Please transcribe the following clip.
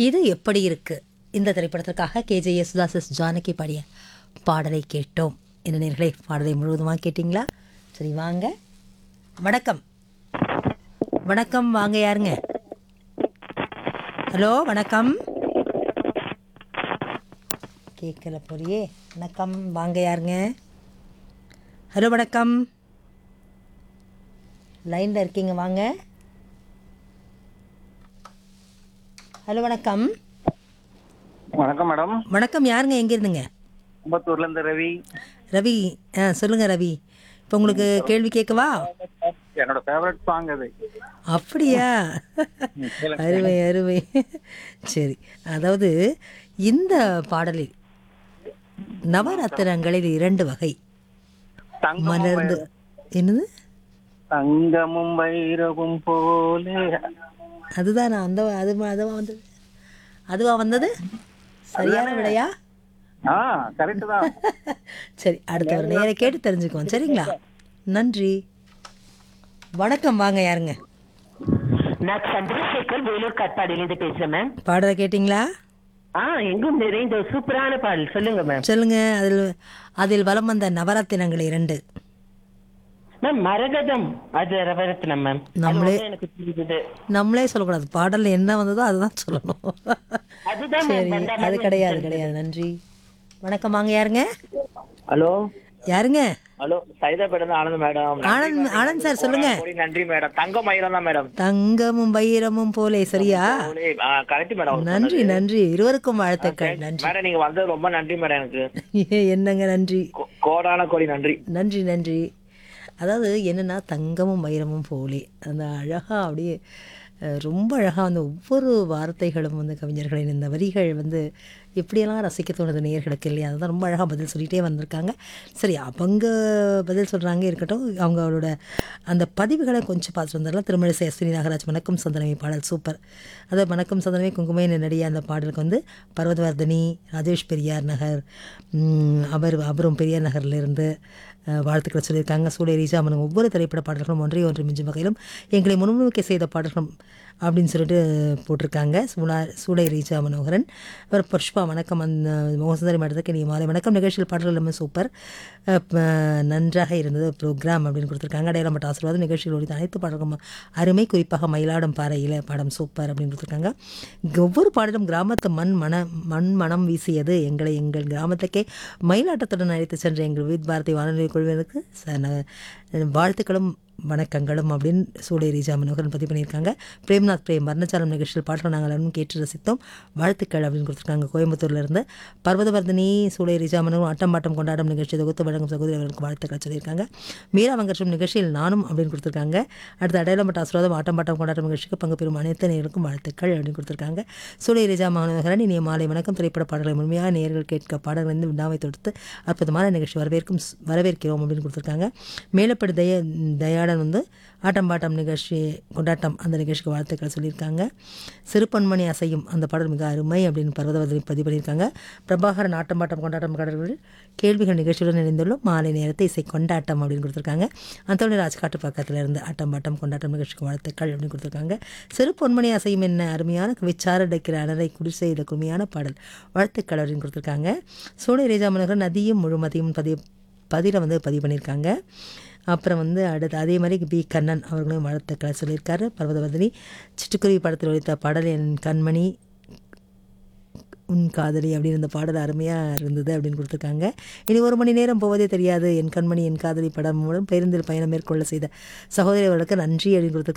இது எப்படி இருக்கு இந்த திரைப்படத்திற்காக கேஜே யேசுதாஸ் எஸ் ஜானகி பாடிய பாடலை கேட்டோம் என்ன நேர்களே பாடலை முழுவதுமாக கேட்டிங்களா சரி வாங்க வணக்கம் வணக்கம் வாங்க யாருங்க ஹலோ வணக்கம் கேட்கல போறியே வணக்கம் வாங்க யாருங்க ஹலோ வணக்கம் லைனில் இருக்கீங்க வாங்க ஹலோ வணக்கம் வணக்கம் மேடம் வணக்கம் யாருங்க எங்கே இருந்துங்க கும்பத்தூர்ல இருந்து ரவி ரவி ஆ சொல்லுங்கள் ரவி இப்போ உங்களுக்கு கேள்வி கேட்கவா என்னோட ஃபேவரட் சாங் அது அப்படியா அருமை அருமை சரி அதாவது இந்த பாடலில் நவரத்தினங்களில் இரண்டு வகை தங்கம் மலர்ந்து என்னது தங்கமும் வைரவும் போலே அதுதான் நான் அந்த அது அதுவா வந்தது அதுவா வந்தது சரியான விடையா ஆ கரெக்ட் தான் சரி அடுத்த ஒரு நேரம் கேட்டு தெரிஞ்சுக்குவோம் சரிங்களா நன்றி வணக்கம் வாங்க யாருங்க நான் சந்திரசேகர் வேலூர் காட்பாடியிலிருந்து பேசுறேன் மேம் பாடலை கேட்டிங்களா ஆ எங்கும் நிறைந்த ஒரு சூப்பரான பாடல் சொல்லுங்க மேம் சொல்லுங்க அதில் அதில் வலம் வந்த நவரத்தினங்கள் இரண்டு மேம் மரகதம் அது ரவரத்னம் மேம் அது நம்மளே- ஒண்ணு எனக்கு புரியுது நம்மளே சொல்லக்கூடாது பாடலில் என்ன வந்ததோ அதுதான் சொல்லணும் அதுதான் மேம் சரி வந்த அது மாதிரி கிடையாது கிடையாது நன்றி வணக்கம் வாங்க யாருங்க ஹலோ யாருங்க hello Saidapet Anand madam Anand Anand sir சொல்லுங்க நன்றி மேடம் தங்க மயிலம் தான் மேடம் தங்கமும் வைரமும் போலே சரியா கரெக்ட் மேடம் நன்றி நன்றி இருவருக்கும் வாழ்த்துக்கள் நன்றி மேடம் நீங்க வந்தது ரொம்ப நன்றி மேடம் எனக்கு என்னங்க நன்றி கோ- கோடான கோடி நன்றி நன்றி நன்றி அதாவது என்னென்னா தங்கமும் வைரமும் போலே அந்த அழகாக அப்படியே அஹ், ரொம்ப அழகாக வந்து ஒவ்வொரு வார்த்தைகளும் வந்து கவிஞர்களின் இந்த வரிகள் வந்து எப்படியெல்லாம் ரசிக்க தோணுது நேயர்களுக்கு இல்லையா அதுதான் ரொம்ப அழகாக பதில் சொல்லிகிட்டே வந்திருக்காங்க சரி அவங்க பதில் சொல்கிறாங்க இருக்கட்டும் அவங்களோட அந்த பதிவுகளை கொஞ்சம் பார்த்துட்டு வந்துடலாம் திருமழிசை அஸ்வினி நாகராஜ் வணக்கம் சந்தனமே பாடல் சூப்பர் அது வணக்கம் சந்தனமே குங்குமே நடிகை அந்த பாடலுக்கு வந்து பர்வதவர்தனி ராஜேஷ் பெரியார் நகர் உம், அவர் அவரும் பெரியார் நகர்லேருந்து அஹ், வாழ்த்துக்களை சொல்லியிருக்காங்க சூளை ரீஜாமன் ஒவ்வொரு திரைப்பட பாடல்களும் ஒன்றை ஒன்று மிஞ்சும் வகையிலும் எங்களை முன்னுரிமை செய்த பாடல்களும் அப்படின்னு சொல்லிட்டு போட்டிருக்காங்க சூளா சூளை ரீஜா மனோகரன் அப்புறம் புஷ்பா வணக்கம் அந்த மோகசுந்தரி மடத்துக்கு நீ மாலை வணக்கம் நிகழ்ச்சியில் பாடல்கள் எல்லாமே சூப்பர் அஹ், ப- நன்றாக இருந்தது ப்ரோக்ராம் அப்படின்னு கொடுத்துருக்காங்க அடையாளம் பட்ட ஆசீர்வாதம் நிகழ்ச்சியில் ஒழித்த அனைத்து பாடல்களும் அருமை குறிப்பாக மயிலாடம் பாறையில் பாடம் சூப்பர் அப்படின்னு கொடுத்துருக்காங்க ஒவ்வொரு பாடலும் கிராமத்து மண் மன மண் மனம் வீசியது எங்களை எங்கள் கிராமத்துக்கே மயிலாட்டத்துடன் அழைத்து சென்ற எங்கள் வீட் பாரதி வானொலி குழுவினருக்கு ச- ந- வாழ்த்துக்களும் வணக்கங்களும் அப்படின்னு சூளை ரீஜா மனோகரன் பதிவு பண்ணியிருக்காங்க பிரேம்நாத் பிரேம் வர்ணச்சாரம் நிகழ்ச்சியில் பாடல்கள் நாங்கள் எல்லாரும் கேட்டு ரசித்தோம் வாழ்த்துக்கள் அப்படின்னு கொடுத்துருக்காங்க கோயம்புத்தூர்ல இருந்து பர்வதவர்தினி சூளை ரீஜா மனோகரன் ஆட்டம் பாட்டம் கொண்டாடும் நிகழ்ச்சி தொகுத்து வழங்கும் சகோதரி அவர்களுக்கு வாழ்த்துக்கள் சொல்லியிருக்காங்க மீரா வெங்கட்டும் நிகழ்ச்சியில் நானும் அப்படின்னு கொடுத்துருக்காங்க அடுத்து அடையாளம் பட்ட ஆசீர்வாதம் ஆட்டம் பாட்டம் கொண்டாடும் நிகழ்ச்சிக்கு பங்கு பெறும் அனைத்து நேர்களுக்கும் வாழ்த்துக்கள் அப்படின்னு கொடுத்துருக்காங்க சூளை ரீஜா மனோகரன் இனிய மாலை வணக்கம் திரைப்பட பாடல்களை முழுமையாக நேர்கள் கேட்க பாடல்கள் வந்து விழாவை தொடுத்து அற்புதமான நிகழ்ச்சி வரவேற்கும் வரவேற்கிறோம் அப்படின்னு கொடுத்துருக்காங்க மேலப்படி தய தயாளன் வந்து ஆட்டம் பாட்டம் நிகழ்ச்சி கொண்டாட்டம் அந்த நிகழ்ச்சிக்கு வாழ்த்துக்கள் சொல்லியிருக்காங்க சிறுபன்மணி அசையும் அந்த பாடல் மிக அருமை அப்படின்னு பர்வதவர்தனி பதிவு பண்ணியிருக்காங்க பிரபாகரன் ஆட்டம் பாட்டம் கொண்டாட்டம் கடல்களில் கேள்விகள் நிகழ்ச்சியுடன் இணைந்துள்ளோம் மாலை நேரத்தை இசை கொண்டாட்டம் அப்படின்னு கொடுத்துருக்காங்க அந்தோனி ராஜ்காட்டு பக்கத்தில் இருந்து ஆட்டம் பாட்டம் கொண்டாட்டம் நிகழ்ச்சிக்கு வாழ்த்துக்கள் அப்படின்னு கொடுத்துருக்காங்க சிறு பொன்மணி அசையும் என்ன அருமையான விச்சார அடைக்கிற அனரை குடி செய்த குருமையான பாடல் வாழ்த்துக்கள் அப்படின்னு கொடுத்துருக்காங்க சோழ ரேஜா மனோகர் நதியும் முழுமதியும் பதிவு பதில வந்து பதிவு பண்ணியிருக்காங்க அப்புறம் வந்து அடுத்து அதே மாதிரி பி கண்ணன் அவர்களும் வாழ்த்துக்களை சொல்லியிருக்காரு பர்வதவர்தினி சிட்டுக்குருவி படத்தில் ஒழித்த பாடல் என் கண்மணி உன் காதலி அப்படின்னு இந்த பாடல் அருமையாக இருந்தது அப்படின்னு கொடுத்துருக்காங்க இனி ஒரு மணி நேரம் போவதே தெரியாது என் கண்மணி என் காதலி படம் மூலம் பேருந்தில் பயணம் மேற்கொள்ள செய்த சகோதரி அவர்களுக்கு நன்றி அப்படின்னு கொடுத்துருக்காங்க